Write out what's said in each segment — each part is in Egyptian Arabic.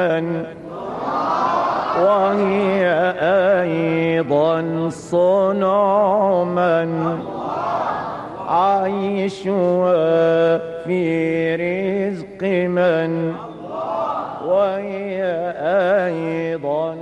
وهي أيضا صنع من عيشها في رزق من وهي أيضا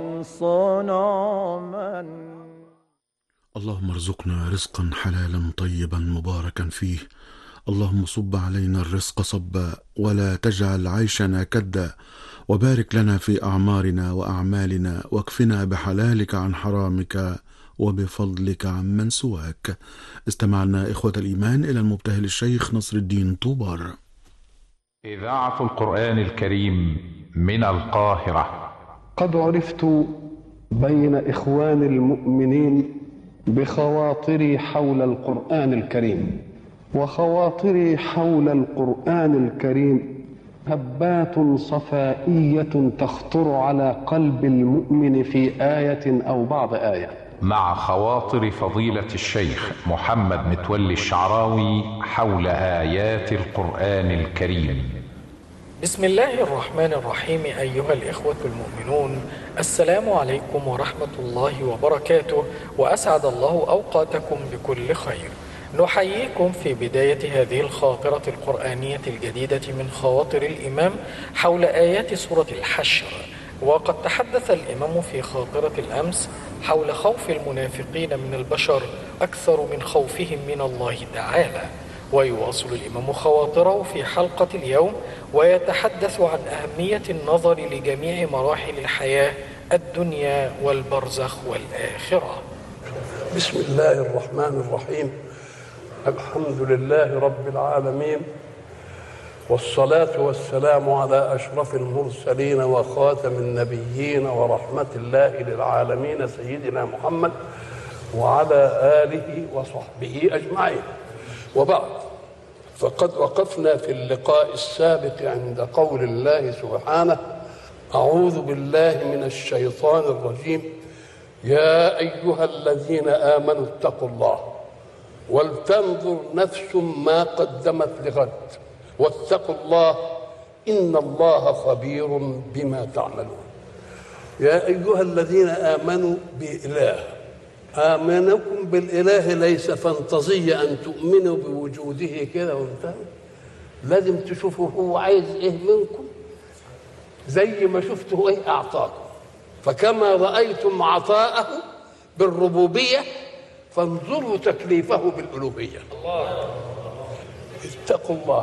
صنع من اللهم ارزقنا رزقا حلالا طيبا مباركا فيه اللهم صب علينا الرزق صبا ولا تجعل عيشنا كدا وبارك لنا في اعمارنا واعمالنا واكفنا بحلالك عن حرامك وبفضلك عمن سواك استمعنا اخوه الايمان الى المبتهل الشيخ نصر الدين طوبار إذاعة القرآن الكريم من القاهرة قد عرفت بين إخوان المؤمنين بخواطري حول القرآن الكريم وخواطري حول القرآن الكريم هبات صفائية تخطر على قلب المؤمن في آية أو بعض آية مع خواطر فضيلة الشيخ محمد متولي الشعراوي حول آيات القرآن الكريم بسم الله الرحمن الرحيم أيها الإخوة المؤمنون السلام عليكم ورحمة الله وبركاته وأسعد الله أوقاتكم بكل خير نحييكم في بداية هذه الخاطرة القرآنية الجديدة من خواطر الإمام حول آيات سورة الحشر وقد تحدث الإمام في خاطرة الأمس حول خوف المنافقين من البشر أكثر من خوفهم من الله تعالى ويواصل الإمام خواطره في حلقة اليوم ويتحدث عن أهمية النظر لجميع مراحل الحياة الدنيا والبرزخ والآخرة بسم الله الرحمن الرحيم الحمد لله رب العالمين والصلاة والسلام على أشرف المرسلين وخاتم النبيين ورحمة الله للعالمين سيدنا محمد وعلى آله وصحبه أجمعين وبعد فقد وقفنا في اللقاء السابق عند قول الله سبحانه أعوذ بالله من الشيطان الرجيم يا أيها الذين آمنوا اتقوا الله ولتنظر نفس ما قدمت لغد واتقوا الله إن الله خبير بما تعملون يا أيها الذين آمنوا بإله آمنكم بالإله ليس فانتظية أن تؤمنوا بوجوده كده وانتهى لازم تشوفوا هو عايز إيه منكم زي ما شفتوا إيه أعطاكم فكما رأيتم عطاءه بالربوبية فانظروا تكليفه بالألوهية الله اتقوا الله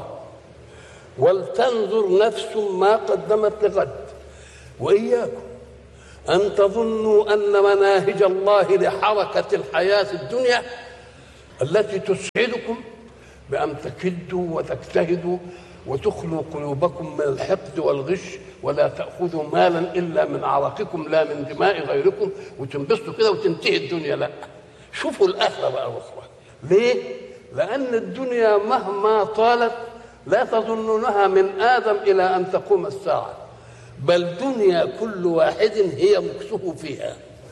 ولتنظر نفس ما قدمت لغد وإياكم أن تظنوا أن مناهج الله لحركة الحياة الدنيا التي تسعدكم بأن تكدوا وتجتهدوا وتخلوا قلوبكم من الحقد والغش ولا تأخذوا مالا إلا من عرقكم لا من دماء غيركم وتنبسطوا كده وتنتهي الدنيا لا شوفوا الآخرة بقى الأخرى ليه؟ لأن الدنيا مهما طالت لا تظنونها من آدم إلى أن تقوم الساعة بل دنيا كل واحد هي مكسه فيها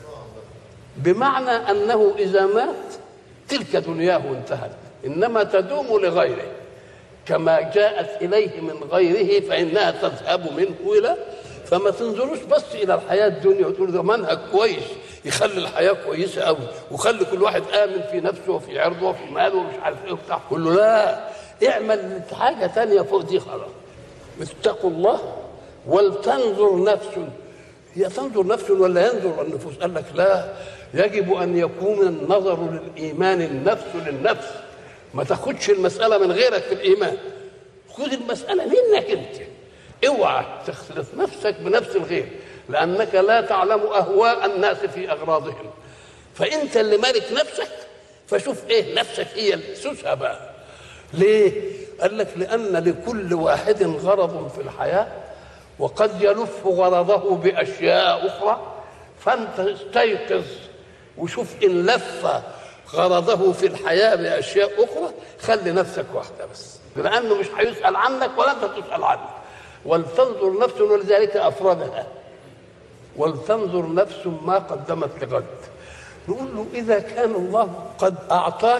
بمعنى انه اذا مات تلك دنياه انتهت انما تدوم لغيره كما جاءت اليه من غيره فانها تذهب منه الى فما تنظروش بس الى الحياه الدنيا وتقول ده منهج كويس يخلي الحياه كويسه قوي وخلي كل واحد امن في نفسه وفي عرضه وفي ماله ومش عارف ايه وبتاع كل له لا اعمل حاجه ثانيه فوق دي خلاص اتقوا الله ولتنظر نفس هي تنظر نفس ولا ينظر النفوس قال لك لا يجب ان يكون النظر للايمان النفس للنفس ما تاخدش المساله من غيرك في الايمان خذ المساله منك انت اوعى تخلط نفسك بنفس الغير لانك لا تعلم اهواء الناس في اغراضهم فانت اللي مالك نفسك فشوف ايه نفسك هي سوسها بقى ليه قال لك لان لكل واحد غرض في الحياه وقد يلف غرضه باشياء اخرى فانت استيقظ وشوف ان لف غرضه في الحياه باشياء اخرى خلي نفسك واحده بس لانه مش هيسال عنك ولا انت تسال عنه ولتنظر نفس ولذلك افردها ولتنظر نفس ما قدمت لغد نقول له اذا كان الله قد اعطاك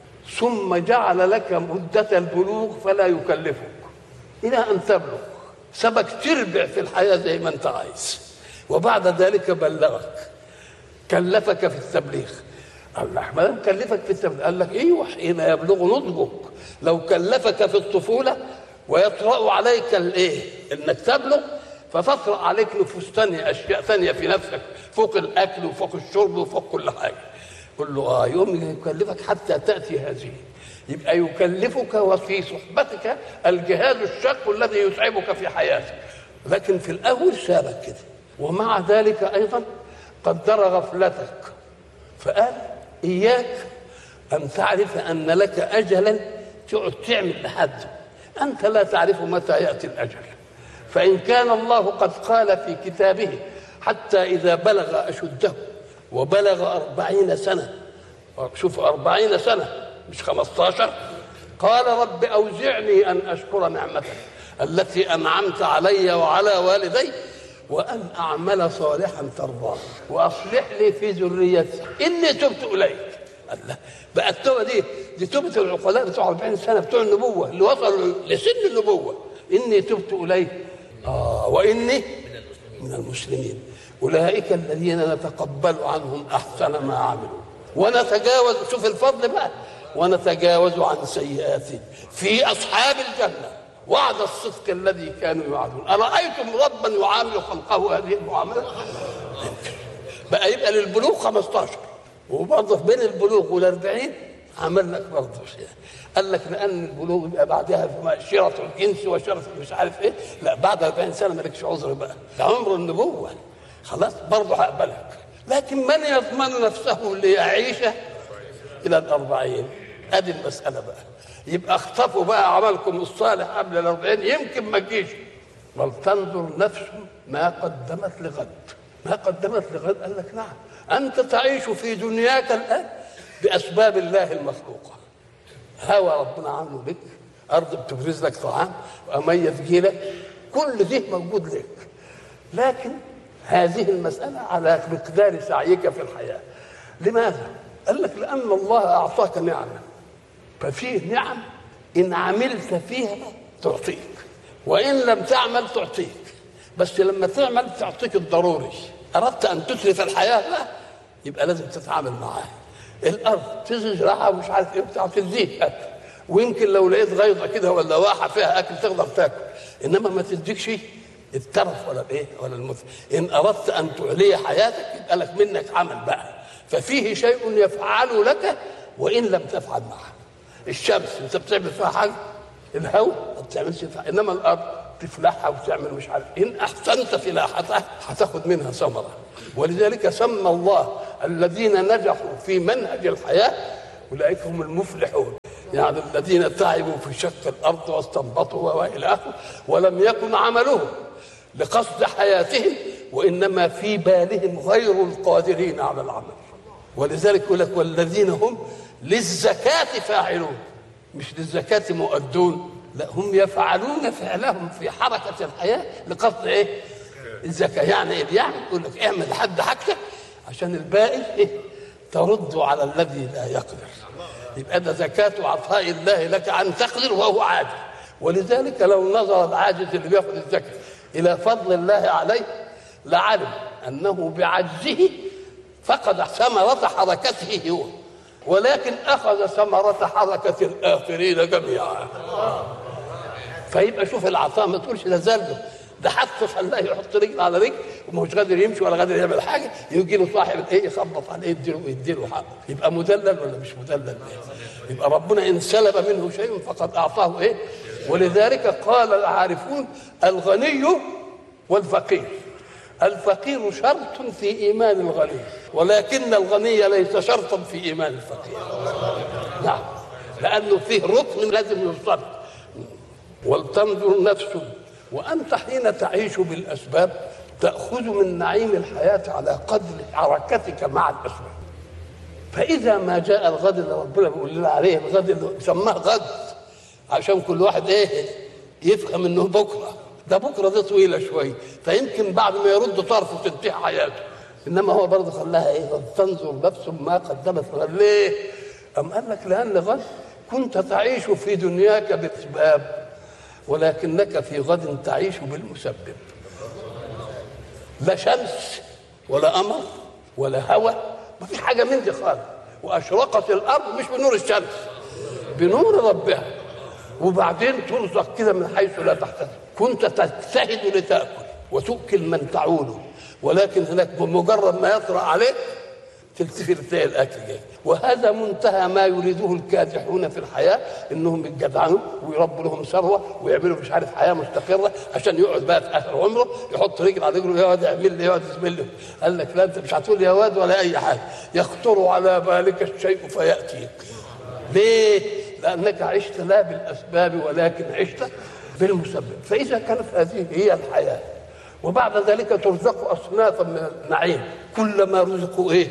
ثم جعل لك مده البلوغ فلا يكلفك الى ان تبلغ سابك تربع في الحياه زي ما انت عايز وبعد ذلك بلغك كلفك في التبليغ الله ما دام كلفك في التبليغ قال لك ايوه حين يبلغ نضجك لو كلفك في الطفوله ويطرا عليك الايه انك تبلغ فتطرا عليك نفوس ثانيه اشياء ثانيه في نفسك فوق الاكل وفوق الشرب وفوق كل حاجه قل له اه يوم يكلفك حتى تاتي هذه يبقى يكلفك وفي صحبتك الجهاز الشاق الذي يتعبك في حياتك لكن في الاول سابك كده ومع ذلك ايضا قدر غفلتك فقال اياك ان تعرف ان لك اجلا تقعد تعمل لحد انت لا تعرف متى ياتي الاجل فان كان الله قد قال في كتابه حتى اذا بلغ اشده وبلغ أربعين سنه شوف أربعين سنه مش خمسطاشر قال رب أوزعني أن أشكر نعمتك التي أنعمت علي وعلى والدي وأن أعمل صالحا ترضاه وأصلح لي في ذريتي إني تبت إليك الله بقى التوبة دي دي توبة العقلاء بتوع 40 سنة بتوع النبوة اللي وصلوا لسن النبوة إني تبت إليك آه وإني من المسلمين أولئك الذين نتقبل عنهم أحسن ما عملوا ونتجاوز شوف الفضل بقى ونتجاوز عن سيئاتهم في أصحاب الجنة وعد الصدق الذي كانوا يوعدون أرأيتم ربا يعامل خلقه هذه المعاملة بقى يبقى للبلوغ 15 وبرضه بين البلوغ والأربعين عمل لك برضه شيء قال لك لأن البلوغ يبقى بعدها شرط الجنس وشرط مش عارف إيه لا بعد 40 سنة مالكش عذر بقى ده عمر النبوة خلاص برضه هقبلك لكن من يضمن نفسه ليعيش إلى الأربعين ادي المساله بقى يبقى اخطفوا بقى عملكم الصالح قبل الأربعين يمكن ما تجيش ولتنظر نفس ما قدمت لغد ما قدمت لغد قال لك نعم انت تعيش في دنياك الان باسباب الله المخلوقه هوى ربنا عامله لك ارض بتبرز لك طعام وميه تجيلك كل ده موجود لك لكن هذه المساله على مقدار سعيك في الحياه لماذا قال لك لان الله اعطاك نعمه ففيه نعم ان عملت فيها تعطيك وان لم تعمل تعطيك بس لما تعمل تعطيك الضروري اردت ان تتلف الحياه لا يبقى لازم تتعامل معاها الارض تزرعها ومش عارف ايه بتاع تديك اكل ويمكن لو لقيت غيضه كده ولا واحه فيها اكل تقدر تاكل انما ما تديكش الترف ولا الايه ولا المثل ان اردت ان تعلي حياتك يبقى لك منك عمل بقى ففيه شيء يفعل لك وان لم تفعل معه الشمس انت بتعمل فيها حاجه الهواء ما بتعملش فيها انما الارض تفلحها وتعمل مش عارف ان احسنت فلاحتها هتاخد منها ثمره ولذلك سمى الله الذين نجحوا في منهج الحياه اولئك هم المفلحون يعني الذين تعبوا في شق الارض واستنبطوا والى اخره ولم يكن عملهم لقصد حياتهم وانما في بالهم غير القادرين على العمل ولذلك يقول لك والذين هم للزكاة فاعلون مش للزكاة مؤدون لا هم يفعلون فعلهم في حركة الحياة لقصد ايه؟ الزكاة يعني ايه؟ يعني يقول لك اعمل حد حاجتك عشان الباقي ايه؟ ترد على الذي لا يقدر يبقى ده زكاة عطاء الله لك أن تقدر وهو عاجز ولذلك لو نظر العاجز اللي بياخذ الزكاة إلى فضل الله عليه لعلم أنه بعجزه فقد ثمرة حركته هو ولكن أخذ ثمرة حركة الآخرين جميعا فيبقى شوف العطاء ما تقولش ده زلده ده حتى خلاه يحط رجل على رجل ومش قادر يمشي ولا قادر يعمل حاجه يجي له صاحب الايه يخبط عليه يديله يديله حقه يبقى مدلل ولا مش مدلل يبقى ربنا ان سلب منه شيء فقد اعطاه ايه ولذلك قال العارفون الغني والفقير الفقير شرط في ايمان الغني ولكن الغني ليس شرطا في ايمان الفقير نعم لانه فيه ركن لازم يصرف ولتنظر نفس وانت حين تعيش بالاسباب تاخذ من نعيم الحياه على قدر حركتك مع الاسباب فاذا ما جاء الغد اللي ربنا بيقول لنا عليه الغد اللي سماه غد عشان كل واحد ايه يفهم انه بكره ده بكره دي طويله شويه فيمكن بعد ما يرد طرفه تنتهي حياته انما هو برضه خلاها ايه تنظر نفس ما قدمت غد ليه؟ أم قال لك لان غد كنت تعيش في دنياك باسباب ولكنك في غد تعيش بالمسبب لا شمس ولا قمر ولا هواء ما في حاجه من دي خالص واشرقت الارض مش بنور الشمس بنور ربها وبعدين ترزق كده من حيث لا تحتسب كنت تجتهد لتاكل وتؤكل من تعول ولكن هناك بمجرد ما يطرا عليك تلتفت تلاقي الاكل جاي وهذا منتهى ما يريده الكادحون في الحياه انهم يتجدعنوا ويربوا لهم ثروه ويعملوا مش عارف حياه مستقره عشان يقعد بقى في اخر عمره يحط رجل على رجله يا واد اعمل لي يا واد اسم لي قال لك لا انت مش هتقول يا واد ولا اي حاجه يخطر على بالك الشيء فياتيك ليه؟ لانك عشت لا بالاسباب ولكن عشت بالمسبب فاذا كانت هذه هي الحياه وبعد ذلك ترزق اصنافا من النعيم كلما رزقوا ايه؟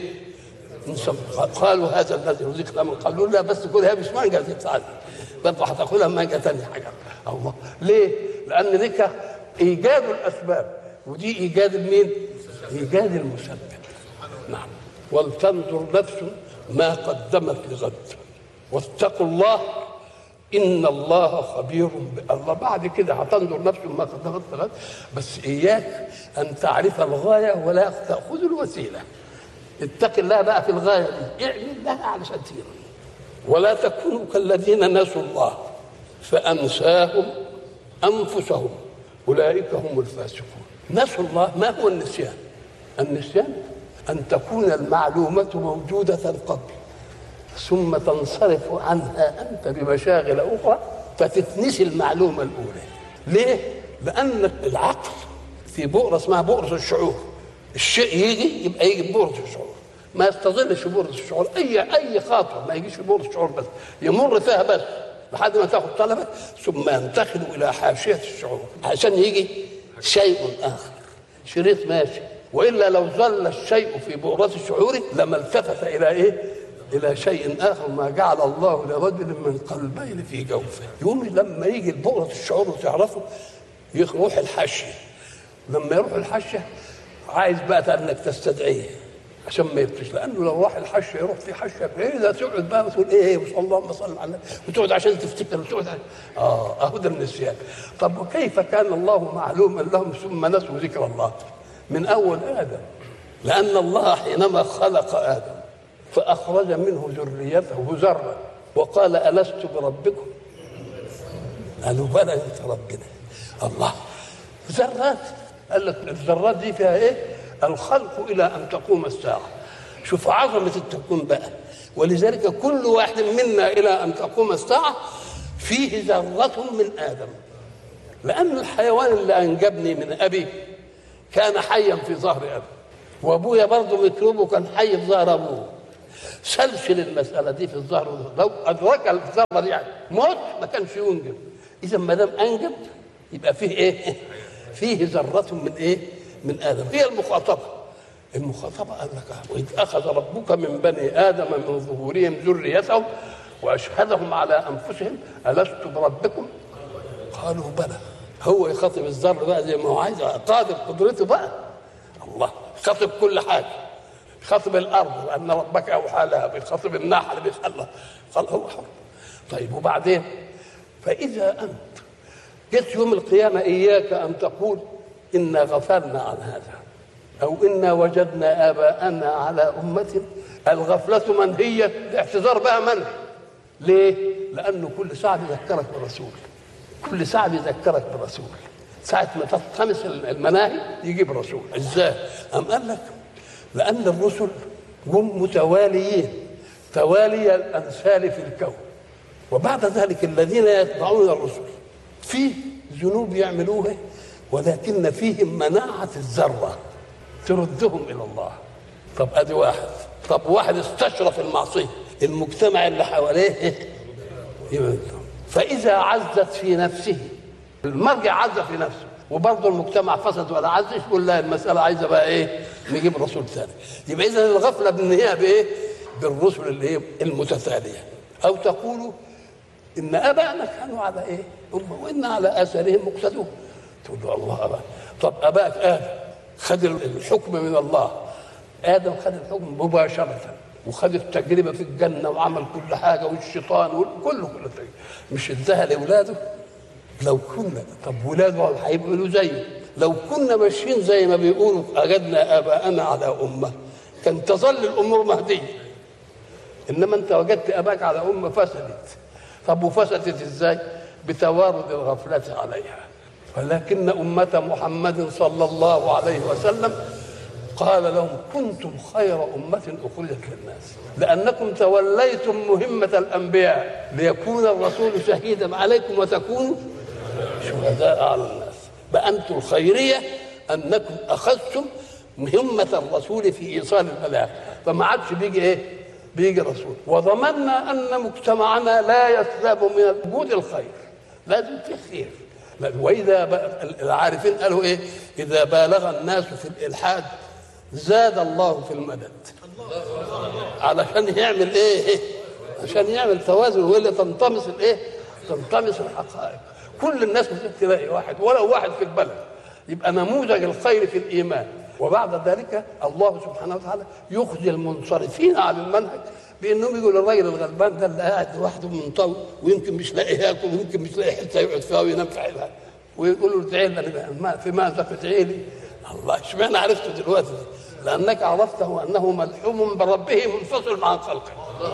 قالوا هذا الذي رزقنا من قالوا لا بس كلها مش مانجا زي بتاعتي برضه هتاكلها مانجا ثانيه حاجه الله ليه؟ لان ذيك ايجاد الاسباب ودي ايجاد مين؟ ايجاد المسبب نعم ولتنظر نفس ما قدمت لغد واتقوا الله ان الله خبير الله بعد كده هتنظر نفس ما قدمت لغد بس اياك ان تعرف الغايه ولا تاخذ الوسيله اتق الله بقى في الغايه دي اعمل لها علشان تجري ولا تكونوا كالذين نسوا الله فانساهم انفسهم اولئك هم الفاسقون نسوا الله ما هو النسيان النسيان ان تكون المعلومه موجوده قبل ثم تنصرف عنها انت بمشاغل اخرى فتتنسي المعلومه الاولى ليه لان العقل في بؤره اسمها بؤره الشعور الشيء يجي يبقى يجي ببؤره الشعور ما يستظلش في بؤره الشعور اي اي خاطر ما يجيش في بؤره الشعور بس يمر فيها بس لحد ما تاخذ طلبك ثم ينتقل الى حاشيه الشعور عشان يجي شيء اخر شريط ماشي والا لو ظل الشيء في بؤرة الشعور لما التفت الى ايه؟ الى شيء اخر ما جعل الله لرجل من قلبين في جوفه يوم لما يجي بؤرة الشعور وتعرفه يروح الحاشيه لما يروح الحاشيه عايز بقى انك تستدعيه عشان ما يبكيش لانه لو راح الحشه يروح في حشه بعيده تقعد بقى وتقول ايه وصلى اللهم صل على النبي وتقعد عشان تفتكر وتقعد عشان اه اهو ده النسيان طب وكيف كان الله معلوما لهم ثم نسوا ذكر الله من اول ادم لان الله حينما خلق ادم فاخرج منه ذريته ذرا وقال الست بربكم قالوا بلى انت ربنا الله ذرات قال لك الذرات دي فيها ايه الخلق الى ان تقوم الساعه شوف عظمه التكوين بقى ولذلك كل واحد منا الى ان تقوم الساعه فيه ذره من ادم لان الحيوان اللي انجبني من ابي كان حيا في ظهر ابي وابويا برضه ميكروبه كان حي في ظهر ابوه سلسل المساله دي في الظهر لو ادرك الذره دي يعني موت ما كانش ينجب اذا ما دام انجب يبقى فيه ايه؟ فيه ذره من ايه؟ من ادم هي المخاطبه المخاطبه قال لك واذ اخذ ربك من بني ادم من ظهورهم ذريتهم واشهدهم على انفسهم الست بربكم قالوا بلى هو يخاطب الذر بقى زي ما هو عايز قادر قدرته بقى الله يخاطب كل حاجه يخاطب الارض ان ربك اوحى لها بيخاطب النحل بيخلى قال هو حر طيب وبعدين فاذا انت جيت يوم القيامه اياك ان تقول انا غفلنا عن هذا او انا وجدنا اباءنا على امه الغفله منهيه الاعتذار بقى منهي ليه؟ لانه كل ساعه بيذكرك بالرسول كل ساعه بيذكرك بالرسول ساعه ما تلتمس المناهي يجيب الرسول ازاي؟ ام قال لك لان الرسل هم متواليين توالي الامثال في الكون وبعد ذلك الذين يتبعون الرسل في ذنوب يعملوها ولكن فيهم مناعة الذرة تردهم إلى الله طب أدي واحد طب واحد استشرف المعصية المجتمع اللي حواليه يبقى فإذا عزت في نفسه المرجع عز في نفسه وبرضه المجتمع فسد ولا عز يقول لا المسألة عايزة بقى إيه نجيب رسول ثاني يبقى إذا الغفلة بالنهاية بإيه بالرسل اللي هي المتتالية أو تقولوا إن آبائنا كانوا على إيه أمة وإن على آثارهم مقتدون تقول له الله أبا طب أباك آدم خد الحكم من الله آدم خد الحكم مباشرة وخد التجربة في الجنة وعمل كل حاجة والشيطان وكله كله تجربة. مش اداها لأولاده لو كنا طب ولاده هيبقوا زيه لو كنا ماشيين زي ما بيقولوا أجدنا آباءنا على أمة كان تظل الأمور مهدية إنما أنت وجدت أباك على أمة فسدت طب وفسدت إزاي؟ بتوارد الغفلة عليها ولكن أمة محمد صلى الله عليه وسلم قال لهم كنتم خير أمة أخرجت للناس لأنكم توليتم مهمة الأنبياء ليكون الرسول شهيدا عليكم وتكونوا شهداء على الناس بقى أنتم الخيرية أنكم أخذتم مهمة الرسول في إيصال البلاغ فما عادش بيجي إيه بيجي رسول وضمنا أن مجتمعنا لا يسلم من وجود الخير لازم في خير وإذا العارفين قالوا إيه إذا بالغ الناس في الإلحاد زاد الله في المدد علشان يعمل ايه عشان يعمل توازن والا تنطمس الايه تنطمس الحقائق كل الناس تلاقي واحد ولو واحد في البلد يبقى نموذج الخير في الايمان وبعد ذلك الله سبحانه وتعالى يخزي المنصرفين عن المنهج بانهم يقولوا الراجل الغلبان ده اللي قاعد لوحده منطوي ويمكن مش لاقي ياكل ويمكن مش لاقي حته يقعد فيها وينام في حيلها ويقولوا ادعي لنا في ماذا تدعي لي الله اشمعنى عرفته دلوقتي لانك عرفته انه ملحوم بربه منفصل عن خلقه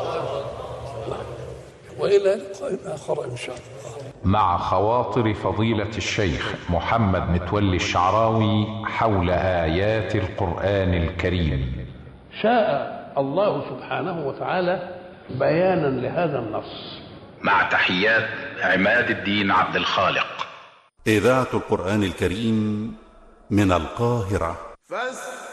والى لقاء اخر ان شاء الله مع خواطر فضيلة الشيخ محمد متولي الشعراوي حول آيات القرآن الكريم شاء الله سبحانه وتعالى بيانا لهذا النص مع تحيات عماد الدين عبد الخالق إذاعة القرآن الكريم من القاهرة فاستمعوا